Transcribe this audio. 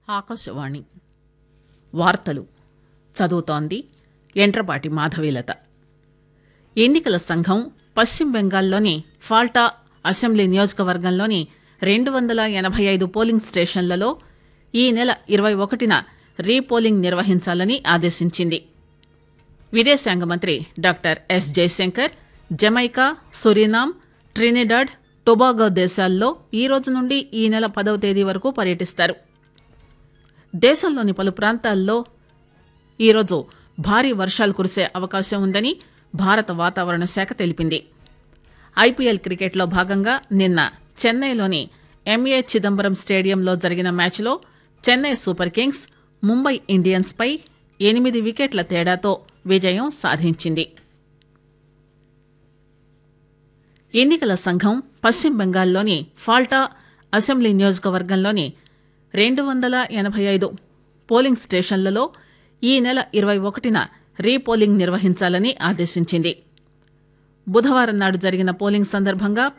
ఆకాశవాణి వార్తలు చదువుతోంది ఎంట్రపాటి మాధవీలత ఎన్నికల సంఘం పశ్చిమ బెంగాల్లోని ఫాల్టా అసెంబ్లీ నియోజకవర్గంలోని రెండు వందల ఎనబై ఐదు పోలింగ్ స్టేషన్లలో ఈ నెల ఇరవై ఒకటిన రీపోలింగ్ నిర్వహించాలని ఆదేశించింది విదేశాంగ మంత్రి doctor S Jaishankar Jamaica Suriname Trinidad Tobago దేశాల్లో ఈ రోజు నుండి ఈ నెల పదవ తేదీ వరకు పర్యటిస్తారు దేశంలోని పలు ప్రాంతాల్లో ఈరోజు భారీ వర్షాలు కురిసే అవకాశం ఉందని భారత వాతావరణ శాఖ తెలిపింది ఐపీఎల్ క్రికెట్లో భాగంగా నిన్న చెన్నైలోని ఎంఏ చిదంబరం స్టేడియంలో జరిగిన మ్యాచ్లో Chennai super kings Mumbai Indians పై ఎనిమిది వికెట్ల తేడాతో విజయం సాధించింది ఎన్నికల సంఘం పశ్చిమ బెంగాల్లోని ఫాల్టా అసెంబ్లీ నియోజకవర్గంలోని రెండు వందల ఎనబై ఐదు పోలింగ్ స్టేషన్లలో ఈ నెల ఇరవై ఒకటిన రీపోలింగ్ నిర్వహించాలని ఆదేశించింది బుధవారం నాడు జరిగిన పోలింగ్ సందర్భంగా